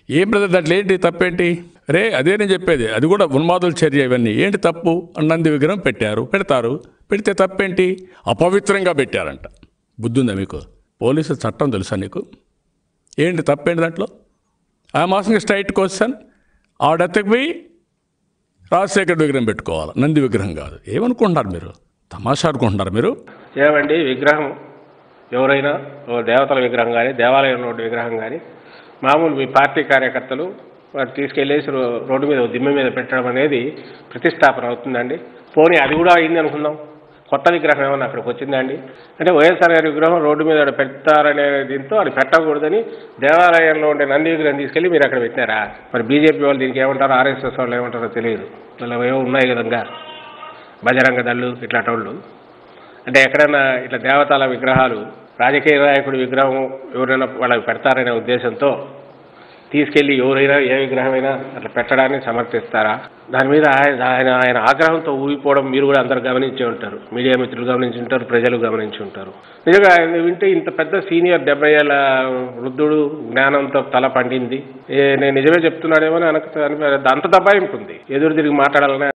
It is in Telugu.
ఏం బ్రదర్ దాంట్లో ఏంటి తప్పేంటి రే అదే నేను చెప్పేది అది కూడా ఉన్మాదుల చర్య ఇవన్నీ ఏంటి తప్పు నంది విగ్రహం పెట్టారు పెడతారు పెడితే తప్పేంటి అపవిత్రంగా పెట్టారంట బుద్ధి ఉందా మీకు పోలీసు చట్టం తెలుసా నీకు ఏంటి తప్పేంటి దాంట్లో ఆ మాసం స్ట్రైట్ క్వశ్చన్ ఆవిడెత్తకు పోయి రాజశేఖర్ విగ్రహం పెట్టుకోవాలి నంది విగ్రహం కాదు ఏమనుకుంటున్నారు మీరు తమాషా అనుకుంటున్నారు మీరు ఏమండి విగ్రహం ఎవరైనా ఓ దేవతల విగ్రహం కానీ దేవాలయంలో ఉండే విగ్రహం కానీ మామూలు మీ పార్టీ కార్యకర్తలు వారు తీసుకెళ్ళేసి రో- రోడ్డు మీద ఓ దిమ్మె మీద పెట్టడం అనేది ప్రతిష్టాపన అవుతుందండి పోనీ అది కూడా అయింది అనుకుందాం కొత్త విగ్రహం ఏమన్నా అక్కడికి వచ్చిందండి అంటే వైఎస్ఆర్ గారి విగ్రహం రోడ్డు మీద ఆడ పెడతారనే దీంతో అది పెట్టకూడదని దేవాలయంలో ఉండే నంది విగ్రహం తీసుకెళ్ళి మీరు అక్కడ పెట్టినారా మరి బీజేపీ వాళ్ళు దీనికి ఏమంటారో ఆర్ఎస్ఎస్ వాళ్ళు ఏమంటారో తెలియదు ఇలా ఏవో ఉన్నాయి కదంగా బజరంగ దళ్ళు ఇట్లాంటి వాళ్ళు అంటే ఎక్కడైనా ఇట్లా దేవతల విగ్రహాలు రాజకీయ నాయకుడి విగ్రహం ఎవరైనా వాళ్ళకి పెడతారనే ఉద్దేశంతో తీసుకెళ్లి ఎవరైనా ఏ విగ్రహమైనా అట్లా పెట్టడాన్ని సమర్థిస్తారా దాని మీద ఆయన ఆయన ఆయన ఆగ్రహంతో ఊగిపోవడం మీరు కూడా అందరు గమనించే ఉంటారు మీడియా మిత్రులు గమనించి ఉంటారు ప్రజలు గమనించి ఉంటారు నిజంగా ఆయన వింటే ఇంత పెద్ద సీనియర్ డెబ్బై ఏళ్ళ వృద్ధుడు జ్ఞానంతో తల పండింది ఏ నేను నిజమే చెప్తున్నాడేమో అని అనకు అంత దబాయింపు ఉంది ఎదురు తిరిగి మాట్లాడాలనే